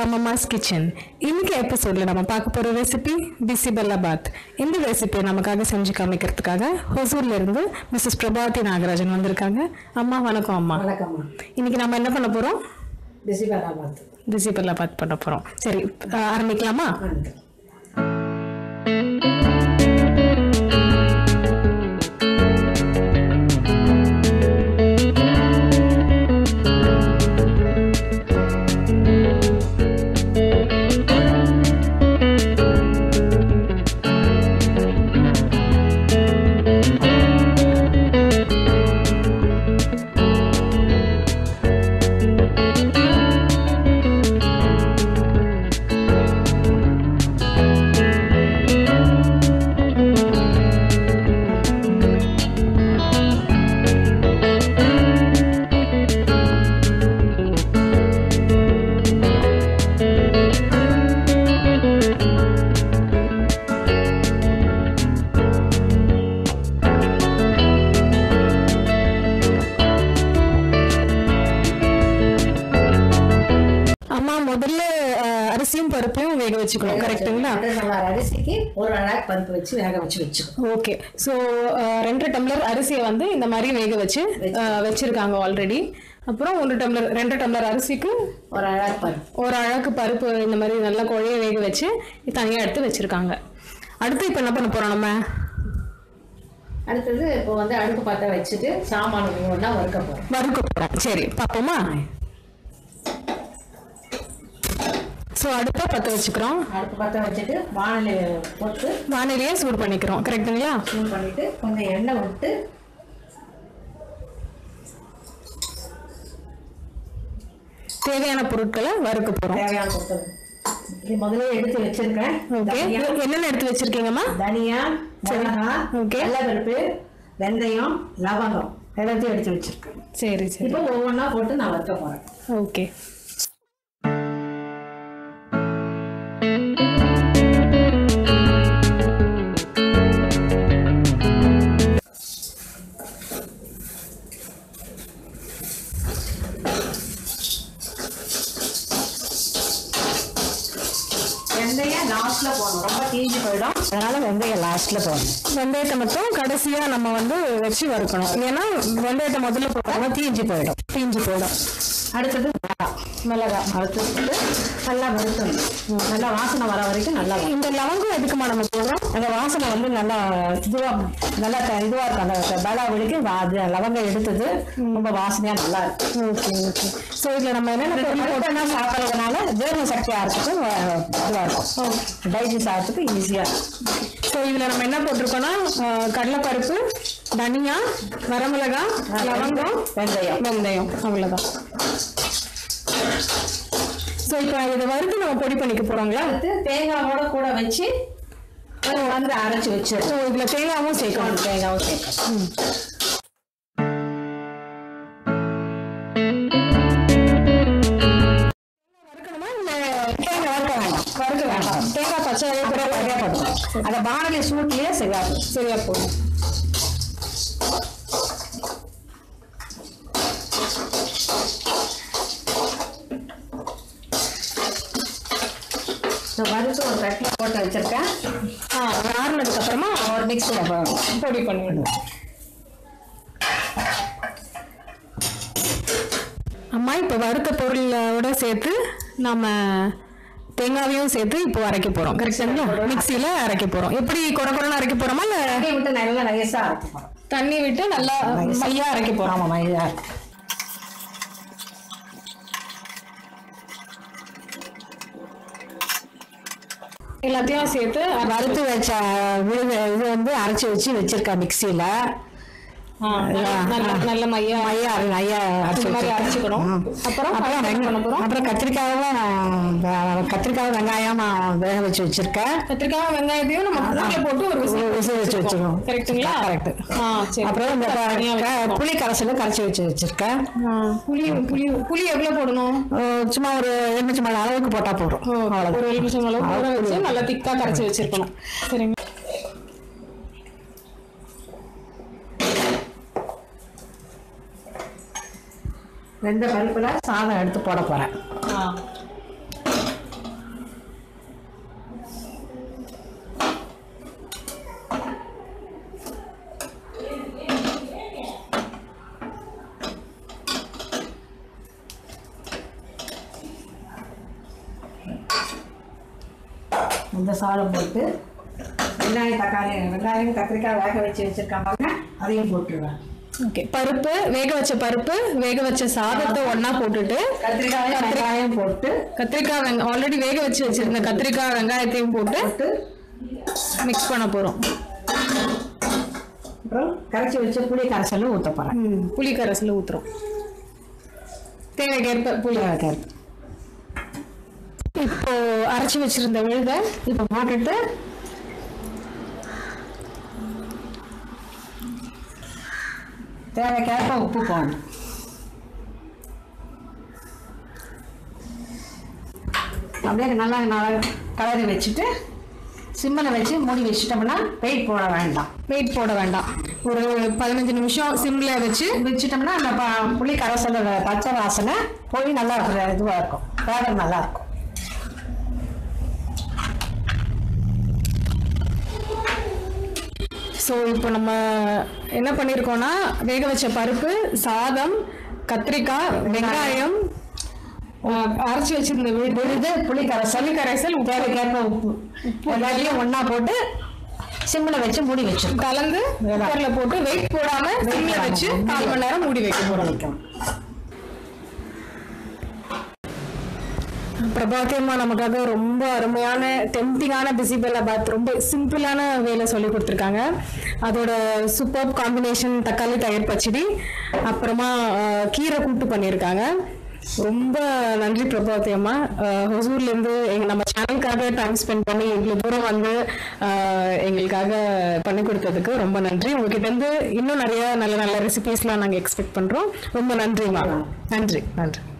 அம்மம்மாஸ் kitchen இன்னைக்கு எபிசோட்ல நம்ம பார்க்க போற ரெசிபி பிசிபெல்லா பாத் இந்த ரெசிபியை நமக்காக செஞ்சு காமிக்கிறதுக்காக ஹொசூர்ல இருந்து மிஸ்ஸஸ் பிரபாவதி நாகராஜன் வந்திருக்காங்க அம்மா வணக்கம் அம்மா வணக்கம்மா இன்னைக்கு நம்ம என்ன பண்ண போறோம் பிசிபலா பார்த்து பிசிபெல்லா பாத் பண்ண போறோம் சரி அஹ், ஆரம்பிக்கலாமா வணக்கம் அம்மா முதல்ல அஹ், அரிசியும் பருப்பையும் வேக வச்சுக்கணும் கரெக்ட்டுங்களா ரெண்டு டம்ளர் அரிசிக்கு ஒரு அழகு பருப்பு வச்சு வேக வச்சு வச்சுக்கணும் ஓகே ஸோ ரெண்டு டம்ளர் அரிசியை வந்து இந்த மாதிரி வேக வச்சு அஹ், வச்சிருக்காங்க ஆல்ரெடி அப்புறம் ஒரு டம்ளர் ரெண்டு டம்ளர் அரிசிக்கு ஒரு அழகு பருப்பு ஒரு அழகு பருப்பு இந்த மாதிரி நல்லா குழைய வேக வச்சு தனியாக எடுத்து வச்சிருக்காங்க அடுத்து இப்போ என்ன பண்ண போறோம் நம்ம அடுத்தது இப்போ வந்து அடுப்பு பற்ற வச்சுட்டு சாமான ஒன்றா வறுக்க போகிறோம் வறுக்க போறோம் சரி பார்ப்போமா ஸோ அடுப்பை பற்ற வச்சுக்கிறோம் அடுப்பு பற்ற வச்சுட்டு வானலை போட்டு வானிலையே சூடு பண்ணிக்கிறோம் கரெக்ட்டுங்களா சூடு பண்ணிட்டு கொஞ்சம் எண்ணெய் விட்டு தேவையான பொருட்களை வறுக்க போறோம் தேவையான பொருட்கள் இது முதல்ல எடுத்து வச்சிருக்கேன் ஓகே தனியா என்னென்ன எடுத்து வச்சிருக்கீங்கம்மா தனியா மிளகா Okay. கடலைப்பருப்பு வெந்தயம் லவங்கம் எல்லாத்தையும் எடுத்து வச்சிருக்கேன் சரி சரி இப்போ ஒவ்வொன்றா போட்டு நான் வறுக்க போகிறேன் ஓகே வெந்தயம் லாஸ்ட்ல போடணும் ரொம்ப தீஞ்சு போயிடும் அதனால வெந்தயம் லாஸ்ட்ல போடணும் வெந்தயத்தை மட்டும் கடைசியா நம்ம வந்து வச்சு வறுக்கணும் ஏன்னா வெந்தயத்தை முதல்ல போட்டாங்க தீஞ்சு போயிடும் தீஞ்சு போயிடும் அடுத்தது மிளகா மிளகா அடுத்தது நல்லா வறுக்கணும் நல்லா வாசனை வர வரைக்கும் நல்லா வறுக்கணும். இந்த லவங்கம் எதுக்குமா நம்ம போடுறோம் அந்த வாசனை வந்து நல்லா இதுவா நல்லா க- இதுவா இருக்கும் அந்த பலா வலிக்கு அது லவங்கம் எடுத்தது ரொம்ப வாசனையா நல்லா இருக்கும் ஓகே ஓகே ஸோ இதுல நம்ம என்னென்ன பொருள் போட்டோம் போட்டோம்னா சாப்பிட்றதுனால ஜீரண சக்தி ஆகிறதுக்கு இதுவா இருக்கும் டைஜஸ்ட் ஆகிறதுக்கு ஈஸியா இருக்கும் ஸோ இதுல நம்ம என்ன போட்டிருக்கோம்னா அஹ், கடலைப்பருப்பு தனியா வரமிளகாய் லவங்கம் வெந்தயம் வெந்தயம் அவ்வளவுதான் ஸோ இப்போ இதை வறுத்து நம்ம பொடி பண்ணிக்க போறோங்களா அடுத்து தேங்காவோட கூட வச்சு வந்து அரைச்சி வச்சு ஸோ இதுல தேங்காவும் சேர்க்கணும் தேங்காவும் சேர்க்கணும் வறுக்கணுமா இல்லை தேங்காய் வறுக்க வேண்டாம் வறுக்க வேண்டாம் தேங்காய் பச்சை கூட வரையா போட்டுக்கணும் அந்த பானலி சூட்லயே செய்யாது சரியா போதும் இந்த வறுத்து ஒரு தட்டில் போட்டு வச்சிருக்கேன் ஆ ஆறுனதுக்கு அப்புறமா ஒரு மிக்ஸியில் போடணும் பொடி பண்ணிவிடுவோம் அம்மா இப்போ வறுத்த பொருளோட சேர்த்து நம்ம தேங்காவையும் சேர்த்து இப்போ அரைக்க போறோம் கரெக்டுங்களா மிக்சியில அரைக்க போறோம் எப்படி குறை குறைன்னு அரைக்க போறோமா இல்ல தண்ணி விட்டு நல்லா நைஸாக அரைக்க போகிறோம் தண்ணி விட்டு நல்லா மையா அரைக்க போறோம் ஆமாம் மைதா இருக்கு எல்லாத்தையும் சேர்த்து வறுத்து வச்ச விழுது இது வந்து அரைச்சி வச்சு வச்சிருக்கேன் மிக்சியில் ஆ, நல்ல நல்ல மையா மையா நையா அரைச்சி இந்த மாதிரி அரைச்சிக்கணும் அப்புறம் அப்புறம் என்ன பண்ண வெங்க- போறோம் அப்புறம் கத்திரிக்காயும் அஹ், கத்திரிக்காயும் வெங்காயம் நான் வேக வச்சு வச்சிருக்கேன் கத்திரிக்காய் வெங்காயத்தையும் நம்ம குக்கர்ல போட்டு ஒரு ஒரு விசில் வச்சு வச்சிருக்கோம். கரெக்ட்டுங்களா Correct. ஆ சரி அப்புறம் இந்த தனியா க- வச்சுக்கணும். புளி கரைசலும் கரைச்சி வச்சு வச்சிருக்கேன் ஆ, புளி புளி புளி எவ்வளவு போடணும் அஹ், சும்மா ஒரு எலுமிச்சை மலை அளவுக்கு போட்டா போதும் ஒரு அவ்வளவுதான் எலுமிச்சம் அளவு ஊற வச்சு நல்லா திக்கா கரைச்சி வச்சிருக்கணும் சரிங்க வெந்த பருப்புல சாதம் எடுத்து போட போறேன் ஆ இந்த சாதம் போட்டு வெங்காயம் தக்காளி வெங்காயம் கத்திரிக்காய் வேக வச்சு வச்சிருக்காங்க அதையும் போட்டுருவேன் ஓகே பருப்பு வேக வச்ச பருப்பு வேக வச்ச சாதத்தை ஒண்ணா போட்டுட்டு கத்திரிக்காய் வெங்காயம் போட்டு கத்திரிக்காய் வெங்க ஆல்ரெடி வேக வச்சு வச்சிருந்த கத்திரிக்காய் வெங்காயத்தையும் போட்டு போட்டு மிக்ஸ் பண்ண போறோம் அப்புறம் கரைச்சி வச்ச புளி கரைசலும் ஊற்ற போகிறேன் ம், புளி கரைசல் ஊத்துறோம் தேவைக்கேற்ப புளி இப்போ அரைச்சி வச்சிருந்த விழுத இப்போ போட்டுட்டு தேவைக்கேற்ப உப்பு போடணும் அப்படியே நல்லா நல்லா கலரி வச்சுட்டு சிம்மில் வச்சு மூடி வச்சுட்டோம்னா வெயிட் போட வேண்டாம் வெயிட் போட வேண்டாம் ஒரு பதினஞ்சு நிமிஷம் சிம்ல வச்சு வச்சுட்டோம்னா அந்த ப- புளி கரைசலோட பச்சை வாசனை போய் நல்லா இதுவாக இருக்கும் வேகம் நல்லா இருக்கும் ஸோ இப்போ நம்ம என்ன பண்ணியிருக்கோம்னா வேக வச்ச பருப்பு சாதம் கத்திரிக்காய் வெங்காயம் ஆஹ், அரைச்சி வச்சிருந்த விழுது விழுது புளி கரைசல் புளி கரைசல் உப்பு தேவைக்கேற்ப உப்பு எல்லாத்தையும் ஒன்றா போட்டு சிம்மில் வச்சு மூடி வச்சிருக்கோம் கலந்து குக்கர்ல போட்டு வெயிட் போடாம சிம்ல வச்சு கால் மணி நேரம் மூடி வைக்க போறோம் வைக்கணும் பிரபாத்தி அம்மா நமக்காக ரொம்ப அருமையான டெம்டிங்கான பிசிபெல்லா பாத் ரொம்ப சிம்பிளான வேலை சொல்லி கொடுத்துருக்காங்க அதோட சூப்பர் காம்பினேஷன் தக்காளி தயிர் பச்சடி அப்புறமா ஆஹ், கீரை கூட்டு பண்ணியிருக்காங்க ரொம்ப நன்றி பிரபாவதி அம்மா ஆஹ், ஹொசூர்லேருந்து எங்க நம்ம சேனலுக்காக டைம் ஸ்பெண்ட் பண்ணி இவ்வளோ தூரம் வந்து ஆஹ், எங்களுக்காக பண்ணி கொடுத்ததுக்கு ரொம்ப நன்றி உங்ககிட்ட இருந்து இன்னும் நிறைய நல்ல நல்ல ரெசிபீஸ்லாம் நாங்கள் எக்ஸ்பெக்ட் பண்ணுறோம் ரொம்ப நன்றிம்மா நன்றி நன்றி